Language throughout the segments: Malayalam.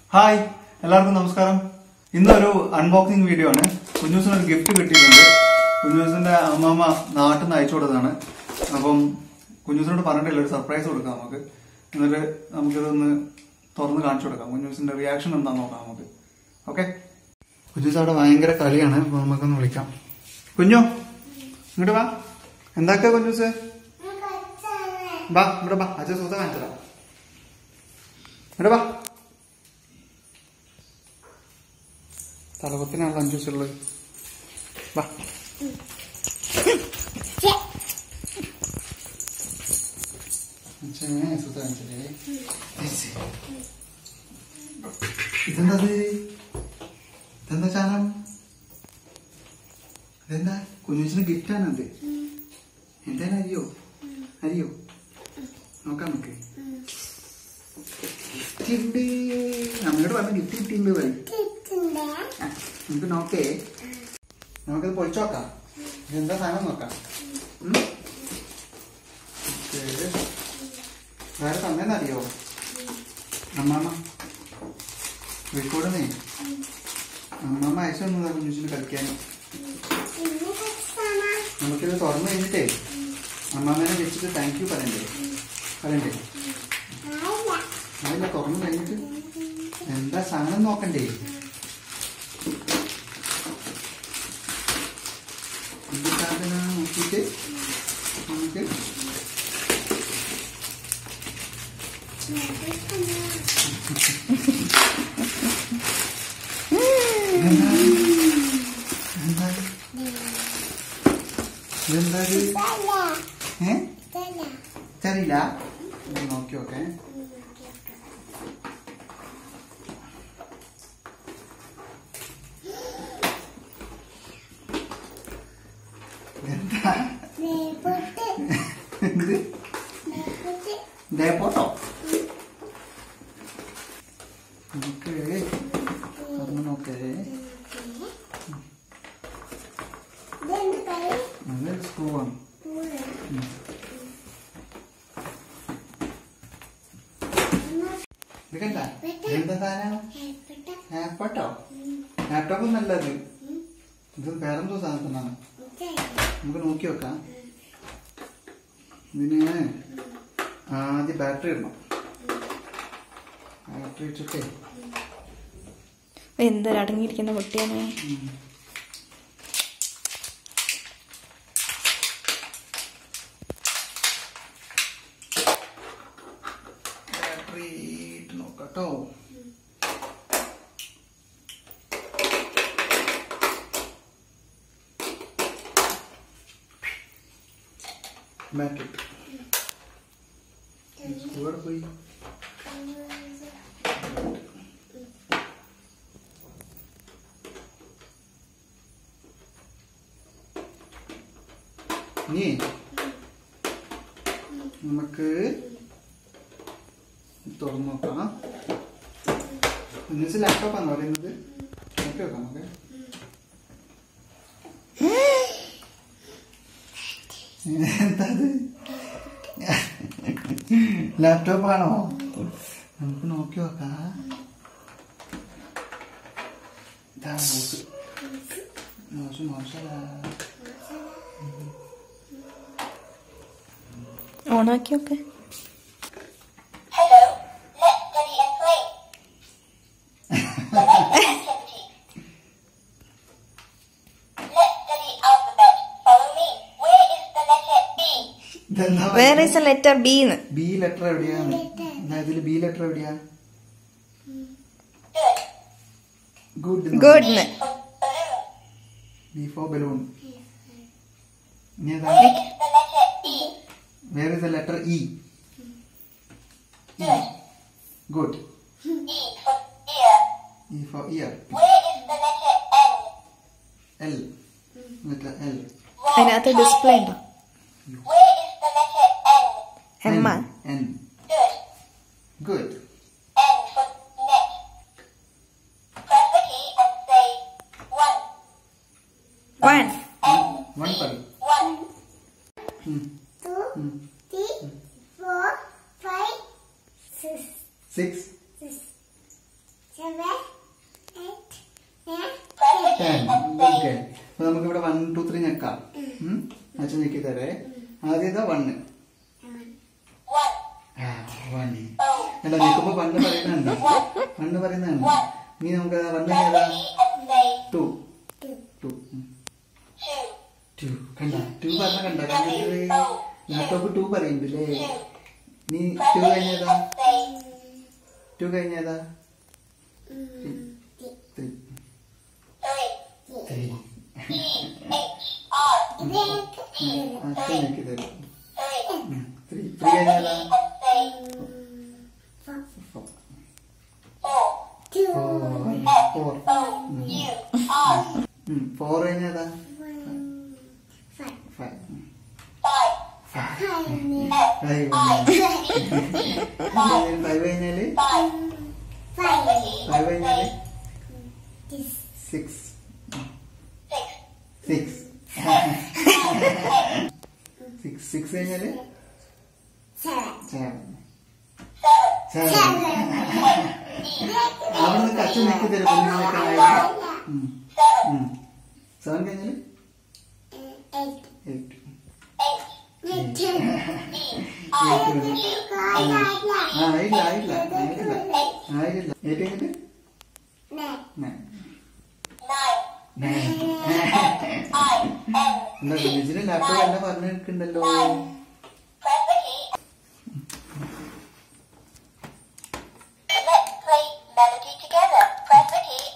ഹായ് എല്ലാവർക്കും നമസ്കാരം ഇന്നൊരു അൺബോക്സിംഗ് വീഡിയോ ആണ് കുഞ്ഞൂസിന് ഒരു ഗിഫ്റ്റ് കിട്ടിയിട്ടുണ്ട് കുഞ്ഞൂസിന്റെ അമ്മമ്മ നാട്ടിൽ നിന്ന് അയച്ചു കൊടുത്തതാണ് അപ്പം കുഞ്ഞൂസിനോട് പറഞ്ഞിട്ടില്ല ഒരു സർപ്രൈസ് കൊടുക്കാം നമുക്ക് എന്നിട്ട് നമുക്കിതൊന്ന് തുറന്ന് കാണിച്ചു കൊടുക്കാം കുഞ്ഞൂസിന്റെ റിയാക്ഷൻ എന്താന്ന് നോക്കാം നമുക്ക് ഓക്കെ കുഞ്ഞൂസ് അവിടെ ഭയങ്കര കളിയാണ് അപ്പൊ നമുക്കൊന്ന് വിളിക്കാം കുഞ്ഞു ഇങ്ങോട്ട് വാ എന്താക്കാ കുഞ്ഞൂസ് വാ ഇവിടെ വാ അച്ഛൻ സുഖം കാണിച്ചതാ ഇങ്ങോട്ട് വാ തലപത്തിനാണല്ലോ അഞ്ചു ദിവസമുള്ളത് വാ അച്ഛനെ സുഖം കാണിച്ചതേ ഐസി. ഇതെന്തത് ഇതെന്താ ചാനം ഇതെന്താ കുഞ്ഞുച്ചിന് ഗിഫ്റ്റാണത് എന്തായാലും അരിയോ അരിയോ നോക്കാം നമുക്ക് ഗിഫ്റ്റ് നമ്മയോട് പറഞ്ഞ ഗിഫ്റ്റ് കിട്ടിയിട്ടുണ്ട് പറയും ആ, നമുക്ക് നോക്കേ നമുക്കത് പൊളിച്ചു നോക്കാം ഇതെന്താ സാധനം നോക്കാം ഉം? ഓക്കേ. വേറെ തന്നേന്നറിയോ അമ്മാമ്മ കോഴിക്കോടേ അമ്മാമ്മ അയച്ചു തന്നതാ കുഞ്ഞുച്ചിന് കളിക്കാൻ നമുക്കിത് തുറന്നു കഴിഞ്ഞിട്ടേ അമ്മാമ്മേനെ വെച്ചിട്ട് താങ്ക് യു പറയണ്ടേ പറയണ്ടേ അതില്ല തുറന്നു കഴിഞ്ഞിട്ട് എന്താ സാധനം നോക്കണ്ടേ ഇത് സാധനം നോക്കിയിട്ട് നമുക്ക് എന്താ എന്താ ഇതെന്താ ഇത്? ഏ തരില്ല ഇത് നോക്കി നോക്കേ എന്താ എന്ത് ഡേപ്പോട്ടോ നമുക്ക് തുറന്ന് നോക്കേ അത് സ്ക്രൂ ആണ് ഇത് കണ്ട എന്താ സാധനം ലാപ്ടോട്ടോ ലാപ്ടോപ്പ് നല്ലത് ഇത് വേറെന്തോ സാധനത്തിനാണ് നമുക്ക് നോക്കി വെക്കാം ഇതിന് ആദ്യം ബാറ്ററി ഇടണം ബാറ്ററി ഇട്ടിട്ടേ എന്തൊരു അടങ്ങിയിരിക്കുന്ന കുട്ടിയാണ് ഉം. ബാറ്ററി ഇട്ട് നോക്കാട്ടോ ബാറ്ററി ഇവിടെ പോയി ഇനി നമുക്ക് തുറന്നു നോക്കാം ഇന്നത്തെ ലാപ്ടോപ്പാന്ന് പറയുന്നത് നോക്കി നോക്കാം നമുക്ക് എന്താ ലാപ്ടോപ്പാണോ നമുക്ക് നോക്കി നോക്കാം ഇതാ മോശം മോശം മോശം ഓണാക്കി നോക്ക് Hello, let's study and play. The next activity. Let's study alphabet. Follow me. Where is the letter B? ഇതെന്താ വേർ ഇസ് എ ലെറ്റർ ബിന്ന് ബി ലെറ്റർ എവിടെയാണ് എന്നാ ഇതില് ബി ലെറ്റർ എവിടെയാ Good. ഗുഡ് ഗുഡ്ന്ന് For balloon. B for balloon ഇനി ഏതാ Where is the letter E? Where is the letter E Good. Good E for ear. E for ear Where is the letter N? L letter L Wrong. അതിനകത്ത് ഡിസ്പ്ലേ ഉണ്ടോ Where is the letter N? M N Good. Good N for net. Press the key and say one. One N. One പറയും One. ഉം. Two. ഉം. three, four, five, six, six six, seven, three ഞെക്കാം ഉം? അച്ഛൻ ഞെക്കി തരേ ആദ്യത്തെ വണ്ണ് One. ആ വൺ അല്ല ഞെക്കുമ്പോ വണ്ണ് പറയുന്നുണ്ട് വണ്ണ് പറയുന്നുണ്ട് ഇനി നമുക്ക് വണ്ണ് ഏതാ and say two two two. Two കണ്ട ടു പറഞ്ഞ കണ്ട കണ്ടിട്ട് ലാപ്ടോപ്പ് ടു പറയുന്നുണ്ടല്ലേ നീ ടു കഴിഞ്ഞേതാ Say ടു കഴിഞ്ഞേതാ three three. Three T H R അച്ഛൻ ഞെക്കി തരും three. ത്രീ ത്രീ കഴിഞ്ഞേതാ And say four four. Four O U R four കഴിഞ്ഞേതാ ഫൈവ് five. ഫൈവ് ഫൈവ് കഴിഞ്ഞാല് Five. ഫൈവ് കഴിഞ്ഞാല് six Six. Six six six കഴിഞ്ഞാല് സെവൻ Seven. സെവൻ അവിടെ നിന്ന് കച്ച നിൽക്കി തരും കുഞ്ഞുങ്ങളൊക്കെ സെവൻ കഴിഞ്ഞാല് എയ്റ്റ് Eight. ആ ആയില്ല ആയില്ല ആയില്ല ആയില്ല എയ്റ്റ് കഴിഞ്ഞിട്ട് nine Nine. Nine I N. എന്താ വിജിന് ലാപ്ടോപ്പ് എല്ലാം പറഞ്ഞു നിൽക്കണ്ടല്ലോ Press the key. Let's play melody together. Press the key.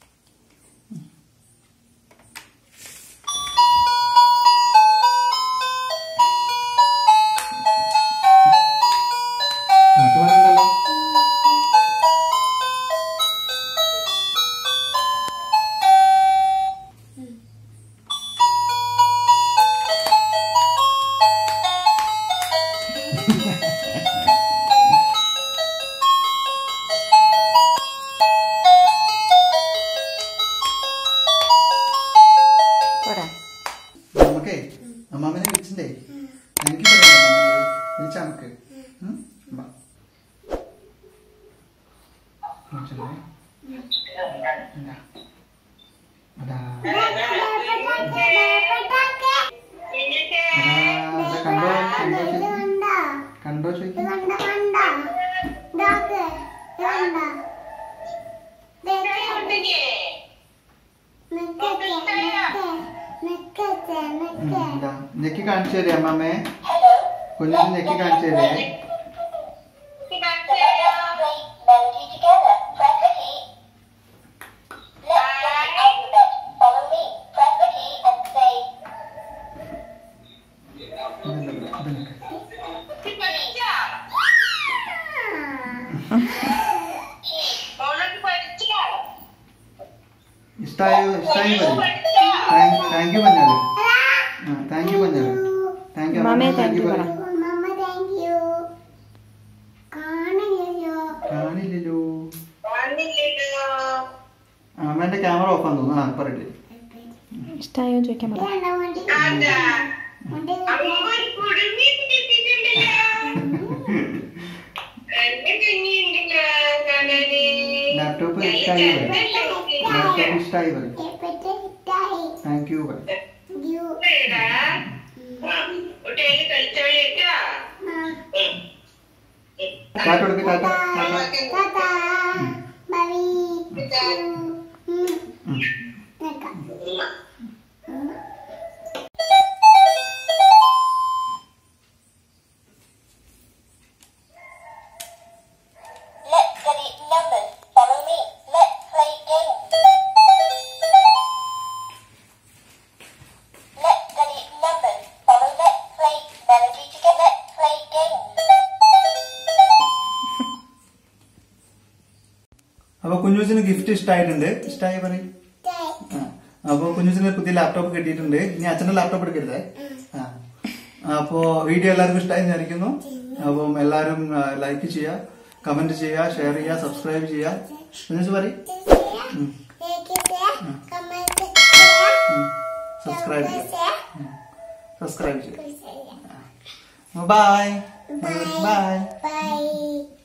പാട്ട് പാടണ്ടല്ലോ പോരാ നമുക്കേ അമ്മാമനെ വിളിച്ചിട്ടേ താങ്ക് യു പറയാം അമ്മാമനെ വിളിച്ചാ നമുക്ക് ഉം? ബാ. വിളിച്ചോളേ. ഇതാ. അതാ. അതാ, അതാ കണ്ടോ കണ്ടോ ചോദിക്കും കണ്ടോ ചോദിക്കും ഉം, ഇതാ. ഞെക്കി കാണിച്ചു തരേ അമ്മാമ്മേ Hello. കുഞ്ഞിന് ഞെക്കി കാണിച്ചു തരേ Let's play melody together. Press the key. Let's say the alphabet. Follow me. Press the key and say ഇതുണ്ട്, ഇതുണ്ട്. T. ഇഷ്ടായോ ഇഷ്ടായി പറയും താങ്ക് യു പറഞ്ഞാല് ആ താങ്ക് യു പറഞ്ഞാല് താങ്ക് യു മാമേ താങ്ക് യു thank you പറയും കാണില്ലല്ലോ അമ്മേന്റെ ക്യാമറ ഓഫ് ആണെന്ന് തോന്നുന്നു ആ പറയട്ടെ ഇഷ്ടമായോ ചോദിക്കാൻ പറ ലാപ്ടോപ്പ് ഇഷ്ടായി പറയും ലാപ്ടോപ്പ് ഇഷ്ടായി പറയും താങ്ക് യു പറയും ടാറ്റ കൊടുക്ക് Tata Tata Let's study numbers. Follow me. Let's play games. Let's study numbers. Follow. Let's play melody together. Let's play games. അപ്പൊ കുഞ്ഞൂസിന് ഗിഫ്റ്റ് ഇഷ്ടായിട്ടുണ്ട് ഇഷ്ടായി പറയും ആ അപ്പൊ കുഞ്ഞൂസിന് പുതിയ ലാപ്ടോപ്പ് കിട്ടിയിട്ടുണ്ട് ഇനി അച്ഛന്റെ ലാപ്ടോപ്പ് എടുക്കരുതേ ആ അപ്പോ വീഡിയോ എല്ലാവർക്കും ഇഷ്ടമായി വിചാരിക്കുന്നു അപ്പം എല്ലാവരും ലൈക്ക് ചെയ്യുക കമന്റ് ചെയ്യുക ഷെയർ ചെയ്യുക സബ്സ്ക്രൈബ് ചെയ്യുക കുഞ്ഞൂസ് പറയും സബ്സ്ക്രൈബ് ചെയ്യുക സബ്സ്ക്രൈബ് ചെയ്യുക ബൈ ബൈ Bye.